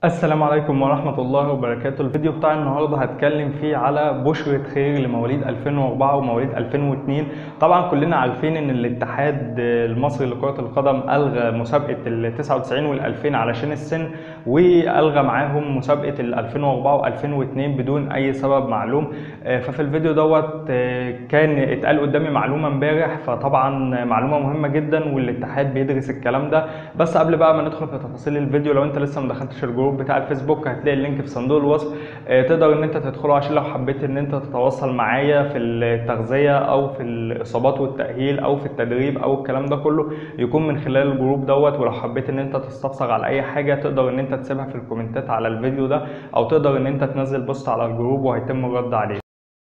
السلام عليكم ورحمة الله وبركاته الفيديو بتاع النهاردة هتكلم فيه على بشرة خير لمواليد 2004 ومواليد 2002 طبعا كلنا عارفين ان الاتحاد المصري لكرة القدم ألغى مسابقة ال 99 وال 2000 علشان السن وألغى معاهم مسابقة ال 2004 و 2002 بدون أي سبب معلوم ففي الفيديو دوت كان اتقال قدامي معلومة امبارح فطبعا معلومة مهمة جدا والاتحاد بيدرس الكلام ده بس قبل بقى ما ندخل في تفاصيل الفيديو لو انت لسه ما دخلتش الجروب بتاع الفيسبوك هتلاقي اللينك في صندوق الوصف تقدر ان انت تدخله عشان لو حبيت ان انت تتواصل معايا في التغذيه او في الاصابات والتاهيل او في التدريب او الكلام ده كله يكون من خلال الجروب دوت ولو حبيت ان انت تستفسر على اي حاجه تقدر ان انت تسيبها في الكومنتات على الفيديو ده او تقدر ان انت تنزل بوست على الجروب وهيتم الرد عليه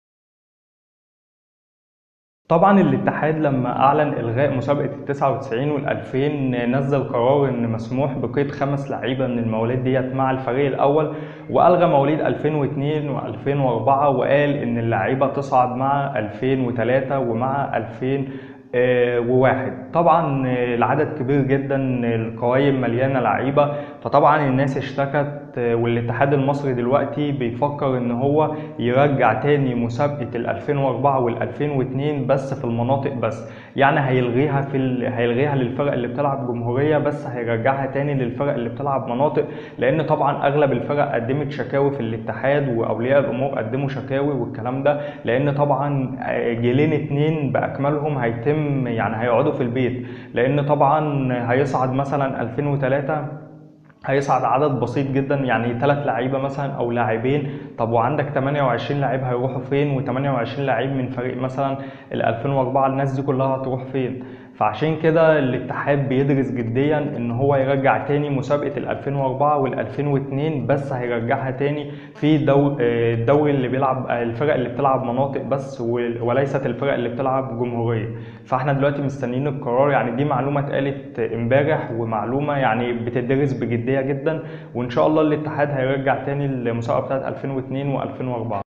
طبعا الاتحاد لما اعلن الغاء مسابقه ال 99 وال 2000 نزل قرار ان مسموح بقيد خمس لعيبه من المواليد ديت مع الفريق الاول والغى مواليد 2002 و2004 وقال ان اللعيبه تصعد مع 2003 ومع 2000 وواحد طبعا العدد كبير جدا القوايم مليانه لعيبه فطبعا الناس اشتكت والاتحاد المصري دلوقتي بيفكر ان هو يرجع تاني مسابقه ال 2004 وال 2002 بس في المناطق بس يعني هيلغيها في ال... هيلغيها للفرق اللي بتلعب جمهوريه بس هيرجعها تاني للفرق اللي بتلعب مناطق لان طبعا اغلب الفرق قدمت شكاوي في الاتحاد واولياء الامور قدموا شكاوي والكلام ده لان طبعا جيلين اتنين باكملهم هيتم يعني هيقعدوا في البيت لان طبعا هيصعد مثلا 2003 هيصعد عدد بسيط جدا يعني ثلاث لعيبه مثلا او لاعبين طب وعندك 28 لعيب هيروحوا فين و28 لعيب من فريق مثلا ال 2004 الناس دي كلها هتروح فين فعشان كده الاتحاد بيدرس جديا ان هو يرجع تاني مسابقه ال 2004 وال 2002 بس هيرجعها تاني في دو الدوري اللي بيلعب الفرق اللي بتلعب مناطق بس وليست الفرق اللي بتلعب جمهوريه فاحنا دلوقتي مستنيين القرار يعني دي معلومه اتقالت امبارح ومعلومه يعني بتدرس بجديه جدا وان شاء الله الاتحاد هيرجع تاني المسابقه بتاعت 2002 و2004